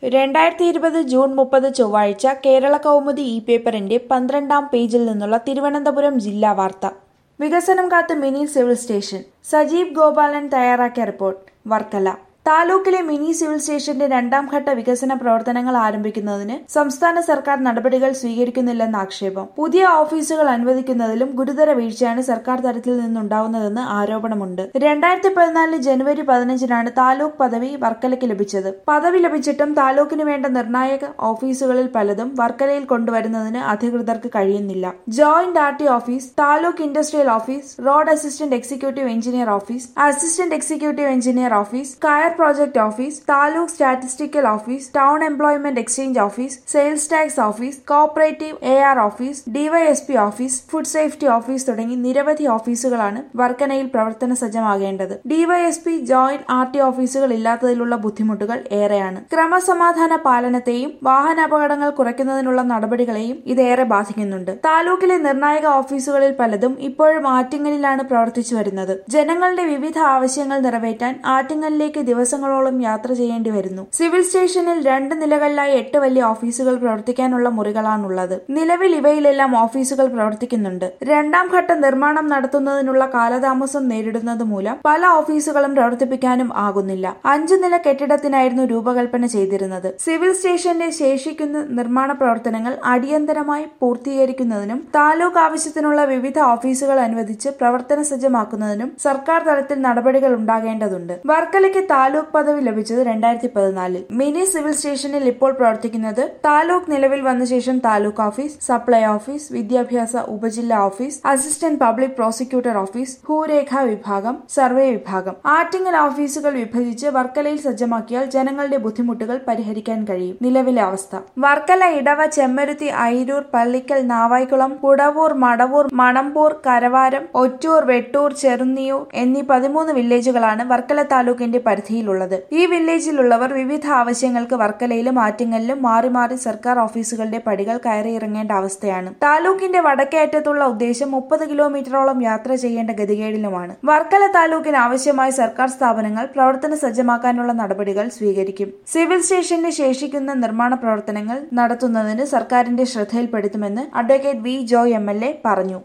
രണ്ടായിരത്തി ഇരുപത് ജൂൺ മുപ്പത് ചൊവ്വാഴ്ച കേരള കൗമുദി ഇ പേപ്പറിന്റെ പന്ത്രണ്ടാം പേജിൽ നിന്നുള്ള തിരുവനന്തപുരം ജില്ലാ വാർത്ത വികസനം കാത്ത് mini civil station Sajeev Gopalan തയ്യാറാക്കിയ റിപ്പോർട്ട് വർക്കല താലൂക്കിലെ മിനി സിവിൽ സ്റ്റേഷന്റെ രണ്ടാം ഘട്ട വികസന പ്രവർത്തനങ്ങൾ ആരംഭിക്കുന്നതിന് സംസ്ഥാന സർക്കാർ നടപടികൾ സ്വീകരിക്കുന്നില്ലെന്ന ആക്ഷേപം പുതിയ ഓഫീസുകൾ അനുവദിക്കുന്നതിലും ഗുരുതര വീഴ്ചയാണ് സർക്കാർ തലത്തിൽ നിന്നുണ്ടാവുന്നതെന്ന് ആരോപണമുണ്ട് രണ്ടായിരത്തി പതിനാലിന് ജനുവരി പതിനഞ്ചിനാണ് താലൂക്ക് പദവി വർക്കലയ്ക്ക് ലഭിച്ചത് പദവി ലഭിച്ചിട്ടും താലൂക്കിന് വേണ്ട നിർണായക ഓഫീസുകളിൽ പലതും വർക്കലയിൽ കൊണ്ടുവരുന്നതിന് അധികൃതർക്ക് കഴിയുന്നില്ല joint R T office taluk industrial office road assistant executive engineer office assistant executive engineer office coir project office taluk statistical office town employment exchange office sales tax office cooperative A R office DYSP office food safety office തുടങ്ങി നിരവധി ഓഫീസുകളാണ് വർക്കനയിൽ പ്രവർത്തന സജ്ജമാകേണ്ടത് DYSP joint R T ഓഫീസുകൾ ഇല്ലാത്തതിലുള്ള ബുദ്ധിമുട്ടുകൾ ഏറെയാണ് ക്രമസമാധാന പാലനത്തെയും വാഹനാപകടങ്ങൾ കുറയ്ക്കുന്നതിനുള്ള നടപടികളെയും ഇതേറെ ബാധിക്കുന്നുണ്ട് താലൂക്കിലെ നിർണായക ഓഫീസുകളിൽ പലതും ഇപ്പോഴും ആറ്റിങ്ങലിലാണ് പ്രവർത്തിച്ചു വരുന്നത് ജനങ്ങളുടെ വിവിധ ആവശ്യങ്ങൾ നിറവേറ്റാൻ ആറ്റിങ്ങലിലേക്ക് ദിവസങ്ങളോളം യാത്ര ചെയ്യേണ്ടി വരുന്നു സിവിൽ സ്റ്റേഷനിൽ രണ്ട് നിലകളിലായി എട്ട് വലിയ ഓഫീസുകൾ പ്രവർത്തിക്കാനുള്ള മുറികളാണുള്ളത് നിലവിൽ ഇവയിലെല്ലാം ഓഫീസുകൾ പ്രവർത്തിക്കുന്നുണ്ട് രണ്ടാം ഘട്ട നിർമ്മാണം നടത്തുന്നതിനുള്ള കാലതാമസം നേരിടുന്നത് മൂലം പല ഓഫീസുകളും പ്രവർത്തിപ്പിക്കാനും ആകുന്നില്ല അഞ്ചു നില കെട്ടിടത്തിനായിരുന്നു രൂപകൽപ്പന ചെയ്തിരുന്നത് സിവിൽ സ്റ്റേഷന്റെ ശേഷിക്കുന്ന നിർമ്മാണ പ്രവർത്തനങ്ങൾ അടിയന്തരമായി പൂർത്തീകരിക്കുന്നതിനും താലൂക്ക് ആവശ്യത്തിനുള്ള വിവിധ ഓഫീസുകൾ അനുവദിച്ച് പ്രവർത്തന സജ്ജമാക്കുന്നതിനും സർക്കാർ തലത്തിൽ നടപടികൾ ഉണ്ടാകേണ്ടതുണ്ട് വർക്കലയ്ക്ക് താലൂക്ക് പദവി ലഭിച്ചത് രണ്ടായിരത്തി പതിനാലിൽ മിനി സിവിൽ സ്റ്റേഷനിൽ ഇപ്പോൾ പ്രവർത്തിക്കുന്നത് താലൂക്ക് നിലവിൽ വന്ന ശേഷം താലൂക്ക് ഓഫീസ് സപ്ലൈ ഓഫീസ് വിദ്യാഭ്യാസ ഉപജില്ലാ office assistant public prosecutor office ഭൂരേഖ വിഭാഗം സർവേ വിഭാഗം ആറ്റിങ്ങൽ ഓഫീസുകൾ വിഭജിച്ച് വർക്കലയിൽ സജ്ജമാക്കിയാൽ ജനങ്ങളുടെ ബുദ്ധിമുട്ടുകൾ പരിഹരിക്കാൻ കഴിയും നിലവിലെ അവസ്ഥ വർക്കല ഇടവ ചെമ്മരുത്തി അയിരൂർ പള്ളിക്കൽ നാവായിക്കുളം കുടവൂർ മടവൂർ മണമ്പൂർ കരവാരം ഒറ്റൂർ വെട്ടൂർ ചെറുന്നിയൂർ എന്നീ പതിമൂന്ന് വില്ലേജുകളാണ് വർക്കല താലൂക്കിന്റെ പരിധിയിലുള്ളത് ഈ വില്ലേജിലുള്ളവർ വിവിധ ആവശ്യങ്ങൾക്ക് വർക്കലയിലും ആറ്റിങ്ങലിലും മാറി മാറി സർക്കാർ ഓഫീസുകളുടെ പടികൾ കയറിയിറങ്ങേണ്ട അവസ്ഥയാണ് താലൂക്കിന്റെ വടക്കേ അറ്റത്തുള്ള ഉദ്ദേശം മുപ്പത് കിലോമീറ്ററോളം യാത്ര ചെയ്യേണ്ട ഗതികേടിലുമാണ് വർക്കല താലൂക്കിന് ആവശ്യമായ സർക്കാർ സ്ഥാപനങ്ങൾ പ്രവർത്തന സജ്ജമാക്കാനുള്ള നടപടികൾ സ്വീകരിക്കും സിവിൽ സ്റ്റേഷന്റെ ശേഷിക്കുന്ന നിർമ്മാണ പ്രവർത്തനങ്ങൾ നടത്തുന്നതിന് സർക്കാരിന്റെ ശ്രദ്ധയിൽപ്പെടുത്തുമെന്ന് അഡ്വക്കേറ്റ് വി ജോയ് എം പറഞ്ഞു